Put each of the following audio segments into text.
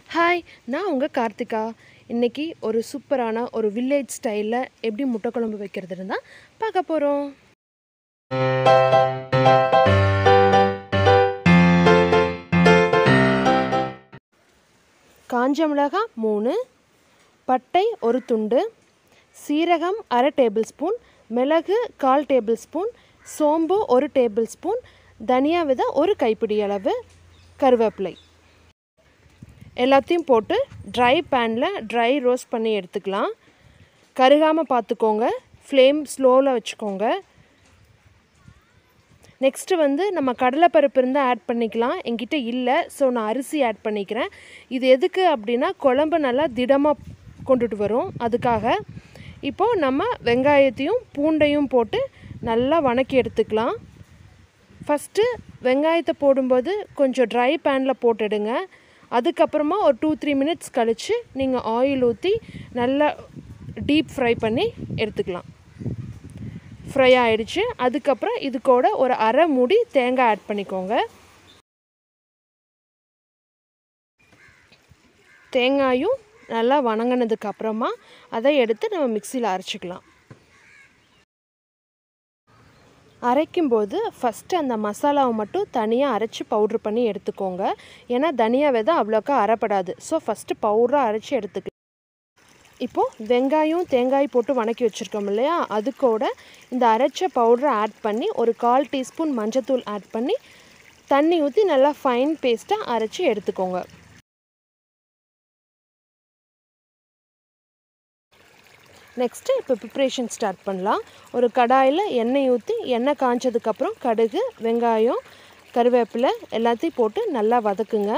hi நான் உங்கள் கார்த்திகா இன்றைக்கி ஒரு சூப்பரான ஒரு வில்லேஜ் ஸ்டைலில் எப்படி முட்டை குழம்பு வைக்கிறதுன்னு தான் பார்க்க போகிறோம் காஞ்ச மிளகாய் மூணு பட்டை ஒரு துண்டு சீரகம் அரை டேபிள் ஸ்பூன் மிளகு கால் டேபிள் ஸ்பூன் சோம்பு ஒரு டேபிள் ஸ்பூன் தனியா விதை ஒரு கைப்பிடி அளவு கருவேப்பிலை எல்லாத்தையும் போட்டு ட்ரை பேனில் ட்ரை ரோஸ்ட் பண்ணி எடுத்துக்கலாம் கருகாமல் பார்த்துக்கோங்க ஃப்ளேம் ஸ்லோவில் வச்சுக்கோங்க நெக்ஸ்ட்டு வந்து நம்ம கடலைப்பருப்பு இருந்தால் ஆட் பண்ணிக்கலாம் என்கிட்ட இல்லை ஸோ நான் அரிசி ஆட் பண்ணிக்கிறேன் இது எதுக்கு அப்படின்னா குழம்பு நல்லா திடமாக கொண்டுட்டு வரும் அதுக்காக இப்போது நம்ம வெங்காயத்தையும் பூண்டையும் போட்டு நல்லா வணக்கி எடுத்துக்கலாம் ஃபஸ்ட்டு வெங்காயத்தை போடும்போது கொஞ்சம் ட்ரை பேனில் போட்டுடுங்க அதுக்கப்புறமா ஒரு டூ த்ரீ மினிட்ஸ் கழித்து நீங்கள் ஆயில் ஊற்றி நல்லா டீப் ஃப்ரை பண்ணி எடுத்துக்கலாம் ஃப்ரை ஆயிடுச்சு அதுக்கப்புறம் இது கூட ஒரு அரை மூடி தேங்காய் ஆட் பண்ணிக்கோங்க தேங்காயும் நல்லா வணங்கினதுக்கு அப்புறமா அதை எடுத்து நம்ம மிக்சியில் அரைச்சிக்கலாம் அரைக்கும்போது ஃபஸ்ட்டு அந்த மசாலாவை மட்டும் தனியாக அரைச்சி பவுட்ரு பண்ணி எடுத்துக்கோங்க ஏன்னா தனியா விதை அவ்வளோக்கா அரைப்படாது ஸோ ஃபஸ்ட்டு பவுடராக அரைச்சி எடுத்துக்க இப்போது வெங்காயம் தேங்காய் போட்டு வணக்கி வச்சுருக்கோம் இல்லையா அது கூட இந்த அரைச்ச பவுடரை ஆட் பண்ணி ஒரு கால் டீஸ்பூன் மஞ்சத்தூள் ஆட் பண்ணி தண்ணி ஊற்றி நல்லா ஃபைன் பேஸ்ட்டாக அரைச்சி எடுத்துக்கோங்க நெக்ஸ்ட்டு இப்போ ப்ரிப்ரேஷன் ஸ்டார்ட் பண்ணலாம் ஒரு கடாயில் எண்ணெய் ஊற்றி எண்ணெய் காஞ்சதுக்கப்புறம் கடுகு வெங்காயம் கருவேப்பிலை எல்லாத்தையும் போட்டு நல்லா வதக்குங்க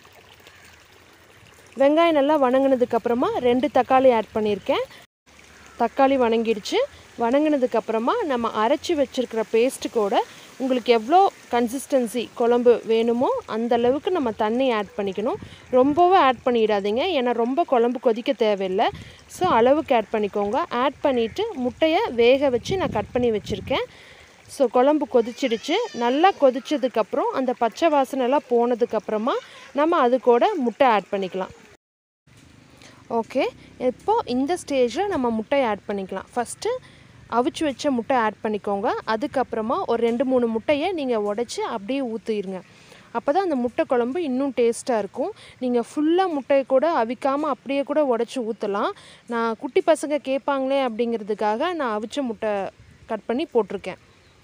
வெங்காயம் நல்லா வணங்கினதுக்கப்புறமா ரெண்டு தக்காளி ஆட் பண்ணியிருக்கேன் தக்காளி வணங்கிடுச்சு வணங்கினதுக்கப்புறமா நம்ம அரைச்சி வச்சுருக்கிற பேஸ்ட்டு கூட உங்களுக்கு எவ்வளோ கன்சிஸ்டன்சி குழம்பு வேணுமோ அந்த அளவுக்கு நம்ம தண்ணி ஆட் பண்ணிக்கணும் ரொம்பவும் ஆட் பண்ணிடாதீங்க ஏன்னா ரொம்ப குழம்பு கொதிக்க தேவையில்லை ஸோ அளவுக்கு ஆட் பண்ணிக்கோங்க ஆட் பண்ணிவிட்டு முட்டையை வேக வச்சு நான் கட் பண்ணி வச்சுருக்கேன் ஸோ குழம்பு கொதிச்சிடுச்சு நல்லா கொதிச்சதுக்கப்புறம் அந்த பச்சை வாசனைலாம் போனதுக்கப்புறமா நம்ம அது கூட முட்டை ஆட் பண்ணிக்கலாம் ஓகே இப்போது இந்த ஸ்டேஜில் நம்ம முட்டையை ஆட் பண்ணிக்கலாம் ஃபஸ்ட்டு அவிச்சு வச்ச முட்டை ஆட் பண்ணிக்கோங்க அதுக்கப்புறமா ஒரு ரெண்டு மூணு முட்டையை நீங்கள் உடச்சி அப்படியே ஊற்றிடுங்க அப்போ தான் அந்த முட்டை குழம்பு இன்னும் டேஸ்ட்டாக இருக்கும் நீங்கள் ஃபுல்லாக முட்டையை கூட அவிக்காமல் அப்படியே கூட உடச்சி ஊற்றலாம் நான் குட்டி பசங்க கேட்பாங்களே அப்படிங்கிறதுக்காக நான் அவிச்ச முட்டை கட் பண்ணி போட்டிருக்கேன்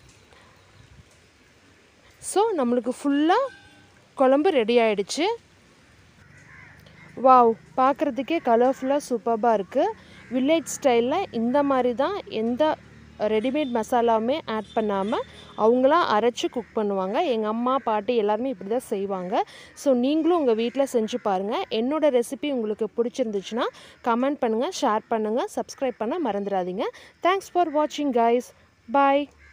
ஸோ நம்மளுக்கு ஃபுல்லாக குழம்பு ரெடி ஆயிடுச்சு வாவ் பார்க்குறதுக்கே கலர்ஃபுல்லாக சூப்பராக இருக்குது வில்லேஜ் ஸ்டைலில் இந்த மாதிரி தான் எந்த ரெடிமேட் மசாலாவுமே ஆட் பண்ணாமல் அவங்களாம் அரைச்சி குக் பண்ணுவாங்க எங்கள் அம்மா பாட்டி எல்லாருமே இப்படி தான் செய்வாங்க ஸோ நீங்களும் உங்கள் வீட்டில் செஞ்சு பாருங்கள் என்னோடய ரெசிபி உங்களுக்கு பிடிச்சிருந்துச்சுன்னா கமெண்ட் பண்ணுங்கள் ஷேர் பண்ணுங்கள் சப்ஸ்கிரைப் பண்ண மறந்துடாதீங்க தேங்க்ஸ் ஃபார் வாட்சிங் கைஸ் பாய்